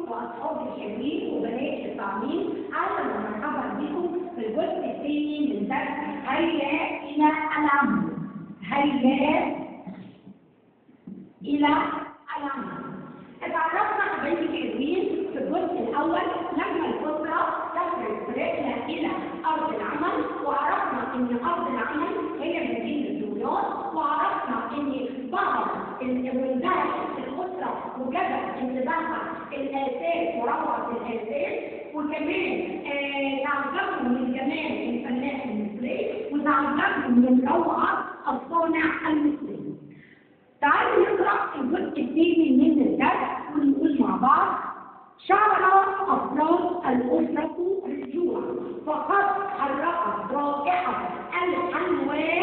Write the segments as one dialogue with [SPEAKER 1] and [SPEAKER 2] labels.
[SPEAKER 1] واصحابي الحلوين وبنات الطعمين اهلا ومرحبا بكم في الجزء الثاني من درس هيا الى العمل هيا الى العمل اتعرفنا حبايبي الحلوين في الجزء الاول لما الاسره تخرج رحله الى ارض العمل وعرفنا ان ارض العمل هي مدينه دمياط وعرفنا ان بعض الولايات الاسره وجدت انتباهها الاساس وروعه الاساس وكمان آه تعجبوا من جمال الفنان المصري وتعجبوا من روعه الصانع المصري تعالوا نقرا الجزء الثاني من الدرس ونقول مع بعض شعر افراد الاسره بالجوع فقد حرقت رائحه الحلوى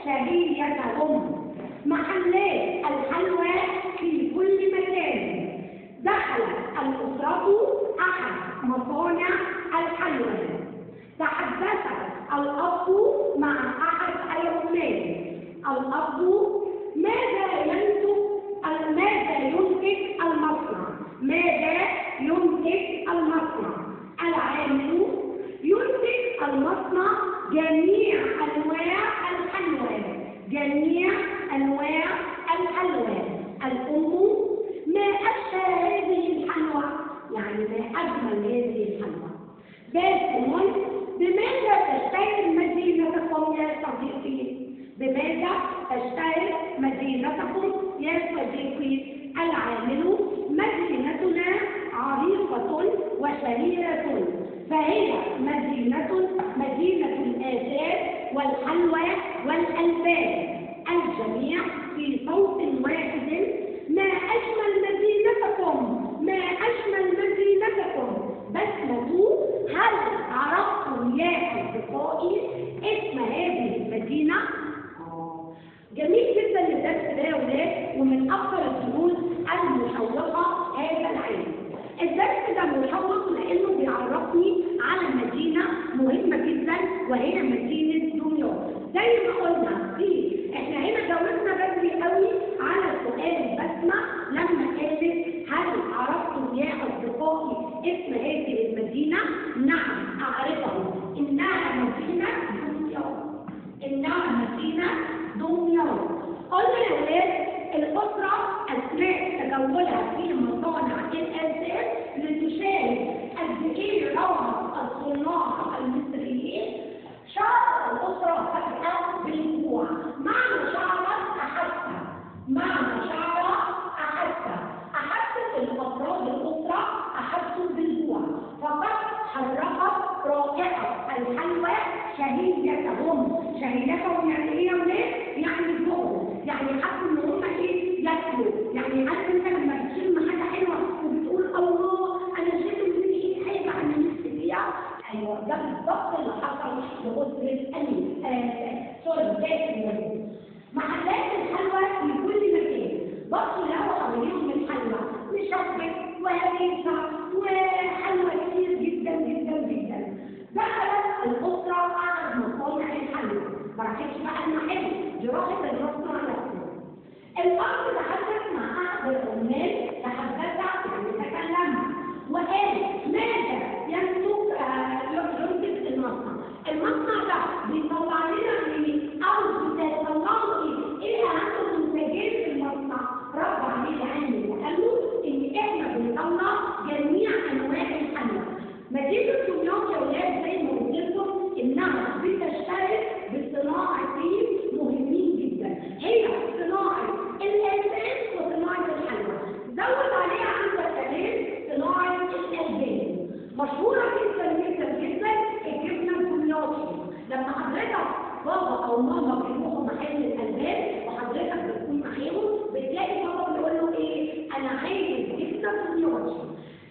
[SPEAKER 1] شهيتهم محلات الحلوى في كل مكان دخلت الاسره احد مصانع الحلوى تحدث الاب مع احد العمال الاب ماذا ينتج ماذا ينتج المصنع ماذا ينتج المصنع العامل ينتج المصنع جميع انواع الحلوى جميع انواع الحلوى الام ما اشهى هذه الحلوى يعني ما اجمل هذه الحلوى باسم بماذا تشتهر مدينتكم يا صديقي بماذا تشتهر مدينتكم يا صديقي العامل مدينتنا عريقة وشهيرة فهي مدينة مدينة الآثار والحلوى والألبان الجميع في صوت واحد ما أجمل مدينتكم ما أجمل مدينتكم بسمة هل عرفتم يا أصدقائي اسم هذه المدينة؟ جميل جدا الدرس ده يا ولاد ومن اكثر الدروس المشوقه هذا العام. الدرس ده مشوق لانه بيعرفني على مدينه مهمه جدا وهي مدينه دمياط. زي ما قلنا في احنا هنا جاوبنا بدري قوي على سؤال البسمه لما قالت هل عرفتم يا اصدقائي اسم هذه المدينه؟ نعم اعرفه انها مدينه دمياط. انها مدينه دمياط قلنا يا ولاد الأسرة أثناء تجولها في مصانع الأساس لتشاهد قد إيه روعة الصناع المصريين شعر الأسرة فجأة بالجوع معنى شعر أحس معنى شعر أحس أحست الأفراد الأسرة أحسوا بالجوع فقد حرقت رائحة الحلوى شهيتهم شهيتهم يعني ايه يا ولاد؟ يعني جوع يعني حسوا ان هم ايه ياكلوا يعني عارف انت لما بتشم حاجه حلوه وبتقول الله انا شم مني حاجه انا نفسي فيها ايوه ده بالظبط اللي حصل لاسره امين آه سوري ذات محلات الحلوى في كل مكان بصوا لقوا حواليهم الحلوى مشبك وهريسه وحلوى كتير جدا جدا جدا دخلت الاسره على مصانع الحلوى ما راحتش بقى المحل دي راحت المصنع نفسه الأرض تحدث مع أحد العمال تحدث يعني تكلم وقال ماذا ينتج ينتج المصنع؟ المصنع ده بيطلع لنا من أو بيطلعوا إيه؟ إيه أهم منتجات في المصنع؟ رد عليه العامل وقال له إن إحنا بنطلع جميع أنواع الحلوى. مدينة دمياط يا ولاد زي ما قلت لكم إنها بتشترك بصناعتين مهمين جدا هي صناعة الألبان وصناعة الحلوى زود عليها عندك كمان صناعة الألبان مشهورة جدا جدا جدا الجبنة الدمياطي لما حضرتك بابا أو ماما بيروحوا محل الألبان وحضرتك بتكون معاهم بتلاقي بابا بيقول له إيه أنا عايز جبنة دمياطي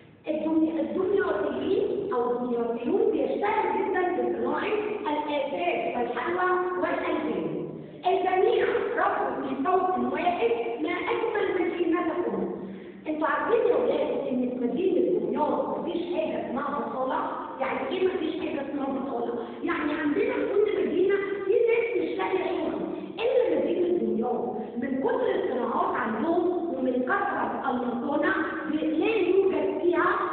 [SPEAKER 1] الدمياطيين او الدمياطيون بيشتغلوا جدا بصناعه الاساس والحلوى والالبان الجميع رفضوا في صوت واحد ما اجمل مدينتكم انتوا عارفين يا ولاد ان في مدينه دمياط مفيش حاجه اسمها بطاله يعني ايه مفيش حاجه اسمها بطاله يعني عندنا في كل مدينه في ناس مش لاقيه شغل الا مدينه دمياط من كتر الصناعات عندهم ومن كثره المصانع لا يوجد فيها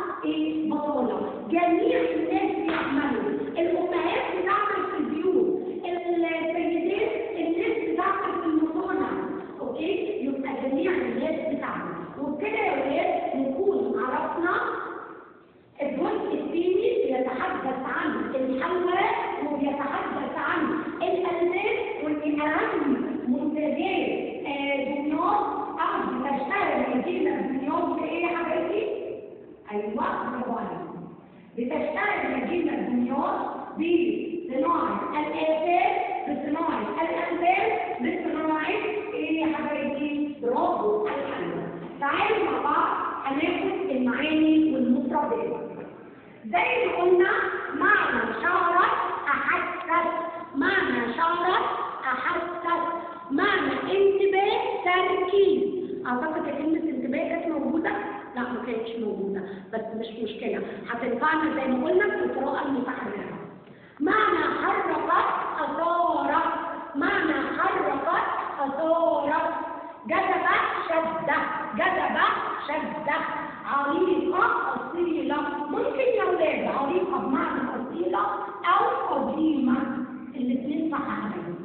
[SPEAKER 1] ايوه برافو عليكم بتشتغل مدينه دمياط بصناعه الاساس بصناعه الالبان بصناعه ايه يا حبايبي برافو الحلوى تعالوا مع بعض هناخد المعاني والمفردات زي ما قلنا معنى شعرة أحسس معنى شعرة أحسس معنى انتباه تركيز أعتقد كلمة انتباه كانت موجودة لا ما كانتش موجودة بس مش مشكلة هتنفعنا زي ما قلنا في القراءة المتحررة معنى حركت أثارت معنى حركت أثارت جذب شدة جذب شدة عريقة أصيلة ممكن يا ولاد عريقة بمعنى أصيلة أو قديمة الاثنين صح عليهم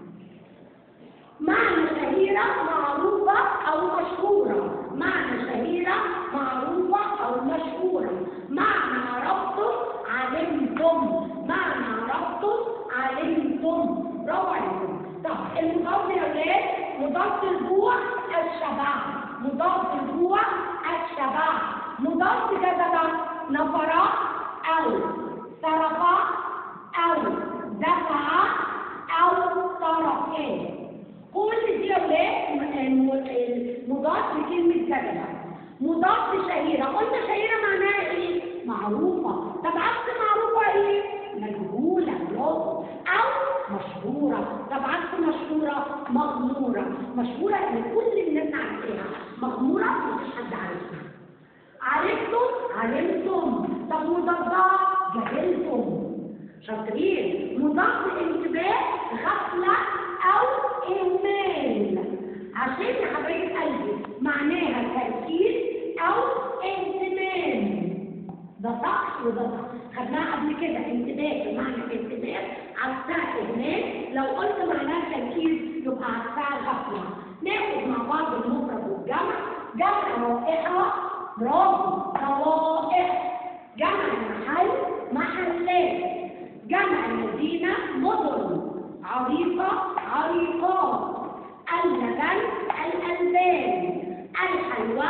[SPEAKER 1] معنى شهيرة معروفة أو مشهورة معنى شهيرة معروفة أو مشهورة معنى عرفتم علمتم معنى عرفتم علمتم برافو عليكم طب المضاد يا ولاد مضاد الجوع الشبع مضاد الجوع الشبع مضاد جذب نفر أو سرق أو دفع أو طرفين كل دي يا ولاد مضاد لكلمة جذب مضاد شهيرة قلنا شهيرة معناها ايه؟ معروفة طب عكس معروفة ايه؟ مجهولة برافو أو مشهورة طب عكس مشهورة مغمورة مشهورة ان كل الناس عارفاها مغمورة مفيش حد عارفها عرفتم علمتم طب مضادات جهلتم شاطرين مضاد انتباه غفلة أو إهمال عشان يا حبايب قلبي معناها تركيز أو اهتمام ده صح وده صح خدناها قبل كده انتباه بمعنى انتباه عكسها اهمال لو قلت معناها تركيز يبقى عكسها غفله ناخد مع بعض المفرد والجمع جمع رائحه برافو روائح جمع محل محلات جمع مدينه مدن عريقه عريقات اللبن الالبان الحلوى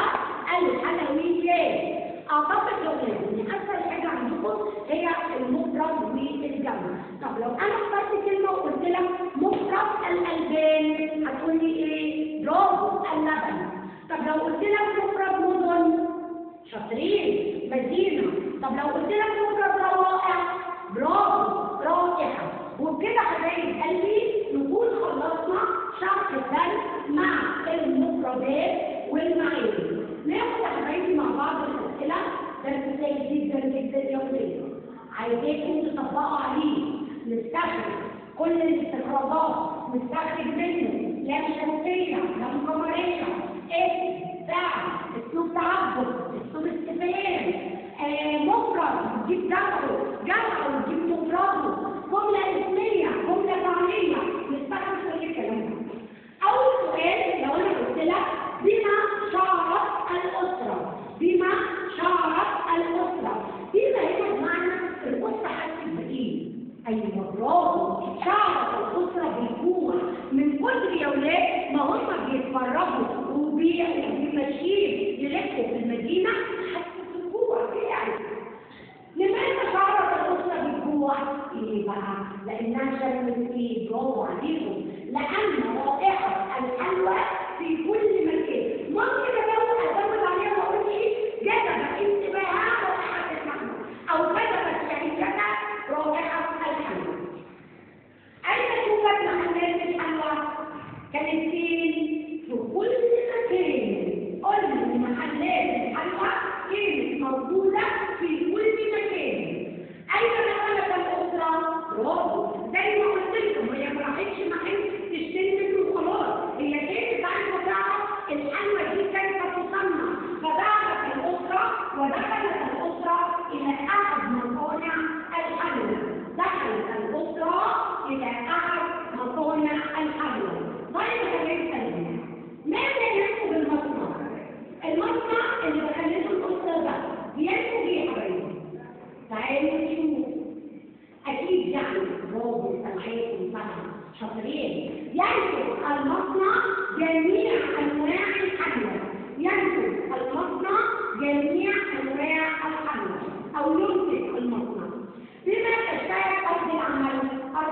[SPEAKER 1] الحلويات اعتقد لو ان اسهل حاجه عندكم هي المفرد والجمع طب لو انا اخترت كلمه وقلت لك مفرد الالبان هتقول لي ايه برافو اللبن طب لو قلت لك مفرد مدن شاطرين مدينه طب لو قلت لك مفرد روائح برافو رائحه وبكده حبايب قلبي نكون خلصنا شرح الدرس مع المفردات والمعاني ناخد يا حبايبي مع بعض الاسئله درس سهل جدا جدا يا ولاد عايزاكم تطبقوا عليه نستخرج كل الاستخراجات نستخرج منه لام شمسيه لام قمريه اسم فعل اسلوب تعبد اسلوب استفهام آه مفرد تجيب جمعه جمعه وتجيب مفرده جمله اسميه جمله فعليه نستخرج كل الكلام ده اول سؤال لو انا قلت لك بما شعرت الاسره بما شعرت الاسره بما هي بمعنى الاسره حست بايه ايوه برافو شعرت الاسره بالجوع من كتر يا ولاد ما هم بيتفرجوا وبيمشيين يلفوا في المدينه حست بالجوع يعني لماذا شعرت الاسره بالجوع؟ ايه بقى؟ لانها شمت ايه؟ برافو عليكم لان رائحه الحلوى في كل مكان ممكن ازود ازود عليها واقول ايه؟ جذب انتباهها رائحه الحلوى او جذبت شهيتها رائحه الحلوى اين توجد محلات الحلوى؟ كانت فين؟ في كل مكان قلنا ان محلات الحلوى كانت موجوده في كل مكان اين دخلت الاسره؟ برافو زي ما قلت لكم هي ما راحتش محل تشتري منه وخلاص هي كانت عايزه تعرف الحلوى دي كيف تصنع فدخلت الاسره ودخلت الاسره الى احد مصانع الحلوى دخلت الاسره الى احد مصانع الحلوى طيب يا حبيبي ماذا يحصل بالمصنع؟ المصنع اللي بخليه الاسره ده بينتج ايه يا حبايبي؟ تعالوا نشوف اكيد يعني برافو سامعين فاهم شاطرين ينتج المصنع جميع انواع الحلوى ينتج المصنع جميع انواع الحلوى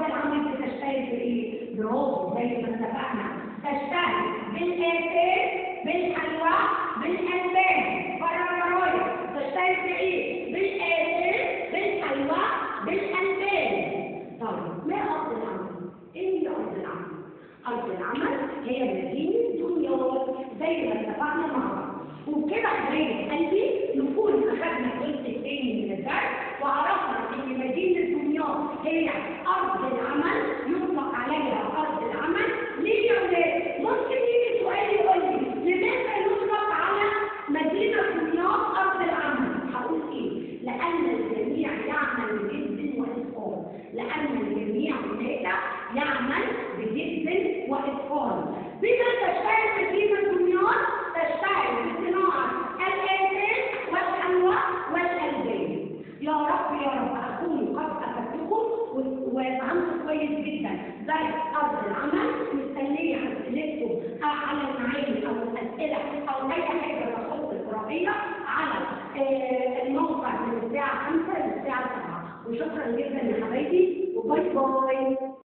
[SPEAKER 1] العمل بتشتغل في ايه؟ برافو زي ما اتفقنا تشتغل بالآثار بالحلوى بالألبان بره الجرايد تشتغل في ايه؟ بالآثار بالحلوى بالألبان طيب ما أرض العمل؟ ايه هي أرض العمل؟ أرض العمل هي مدينة دمياط زي ما اتفقنا مع بعض وبكده حبايب قلبي نكون أخذنا الجزء الثاني من الدرس وعرفنا إن مدينة دمياط هي أرض العمل يطلق عليها أرض العمل ليه يا ولاد؟ ممكن يجي سؤال يقول لي لماذا يطلق على مدينة دمياط أرض العمل؟ هقول إيه؟ لأن الجميع يعمل بجد وإتقان لأن الجميع هناك يعمل بجد وإتقان بما تشتغل مدينة دمياط تشتغل بصناعة الآثار والحلوى والألبان يا رب يا رب أكون قد أفدتكم وفهمت كويس جدا زي أرض العمل مستنية أسئلتكم على المعاني أو الأسئلة أو أي حاجة تخص القراءية على آه، الموقع من الساعة 5 للساعة 7 وشكرا جدا يا حبايبي وباي باي